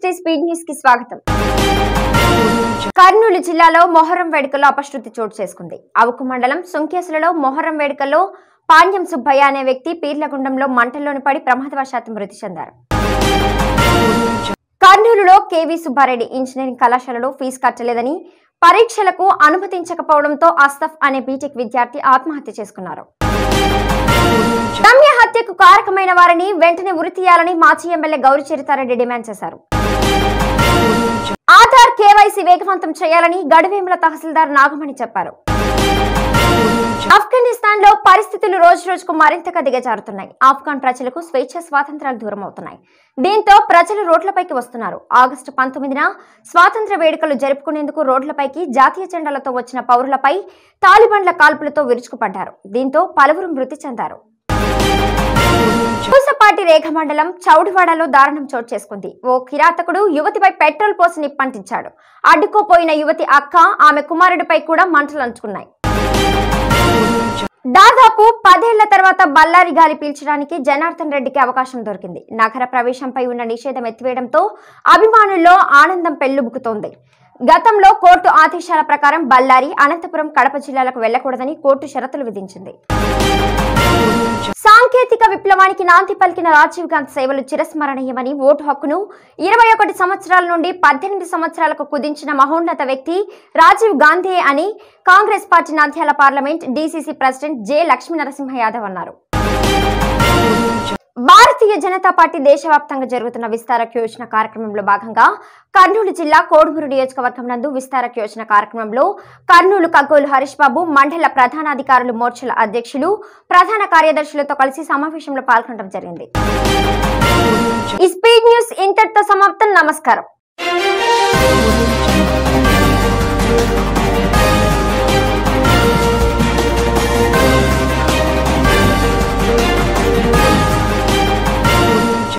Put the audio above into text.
sixty speed news కి స్వాగతం కర్నూలు జిల్లాలో మొహరం వేడుకల్లో అపశృతి చోటు చేసుకుంది అవుకు మండలం సుంకేసులలో మొహరం వేడుకల్లో పాండ్యం సుబ్బయ్య అనే వ్యక్తి పీర్లగుండంలో మంటల్లోని పడి ప్రమాదవశాత్తు మృతి చెందారు కర్నూలులో కేవీ సుబ్బారెడ్డి ఇంజనీరింగ్ కళాశాలలో ఫీజు కట్టలేదని పరీక్షలకు అనుమతించకపోవడంతో అస్తఫ్ అనే బీటెక్ విద్యార్థి ఆత్మహత్య చేసుకున్నారు రమ్య హత్యకు కారకమైన వారిని వెంటనే ఉరి తీయాలని మాజీ ఎమ్మెల్యే గౌరి చరితారెడ్డి డిమాండ్ చేశారు ఆధార్ కేవైసీ వేగవంతం చేయాలని గడివేముల తహసీల్దార్ నాగమణి చెప్పారు ఆఫ్ఘనిస్తాన్ లో పరిస్థితులు రోజు రోజుకు మరింతగా దిగజారుతున్నాయి ఆఫ్ఘాన్ ప్రజలకు స్వేచ్ఛ స్వాతంత్రాలు దూరం అవుతున్నాయి దీంతో ప్రజలు రోడ్లపైకి వస్తున్నారు ఆగస్టు పంతొమ్మిదిన స్వాతంత్ర వేడుకలు జరుపుకునేందుకు రోడ్లపైకి జాతీయ జెండాలతో వచ్చిన పౌరులపై తాలిబాన్ల కాల్పులతో విరుచుకుపడ్డారు దీంతో పలువురు మృతి చెందారు పూసపాటి రేఖ మండలం చౌడివాడలో దారుణం చోటు చేసుకుంది ఓ కిరాతకుడు యువతిపై పెట్రోల్ పోసి నిప్పంటించాడు అడ్డుకోపోయిన యువతి అక్క ఆమె కుమారుడిపై కూడా మంటలు అంటుకున్నాయి దాదాపు పదేళ్ల తర్వాత బల్లారి గాలి పీల్చడానికి జనార్దన్ రెడ్డికి అవకాశం దొరికింది నగర ప్రవేశంపై ఉన్న నిషేధం ఎత్తివేయడంతో అభిమానుల్లో ఆనందం పెళ్లుబుకుతోంది గతంలో కోర్టు ఆదేశాల ప్రకారం బళ్ళారి అనంతపురం కడప జిల్లాలకు వెళ్లకూడదని కోర్టు షరతులు విధించింది సాంకేతిక విప్లవానికి నాంది పలికిన రాజీవ్ గాంధీ సేవలు చిరస్మరణీయమని ఓటు హక్కును ఇరవై ఒకటి సంవత్సరాల నుండి పద్దెనిమిది సంవత్సరాలకు కుదించిన మహోన్నత వ్యక్తి రాజీవ్ గాంధీ అని Congress party Nandyal parliament DCC president J Lakshmi Narasimha Yadav అన్నారు భారతీయ జనతా పార్టీ దేశవ్యాప్తంగా జరుగుతున్న విస్తారక యోజన కార్యక్రమంలో భాగంగా కర్నూలు జిల్లా కోడుమూరు నియోజకవర్గం నందు విస్తారక యోజన కార్యక్రమంలో కర్నూలు కగ్గోలు హరీష్ బాబు మండల ప్రధానాధికారులు మోర్చల అధ్యక్షులు ప్రధాన కార్యదర్శులతో కలిసి సమావేశంలో పాల్గొనడం జరిగింది ఈ స్పీడ్ న్యూస్ ఇంతటితో సమాప్తం నమస్కారం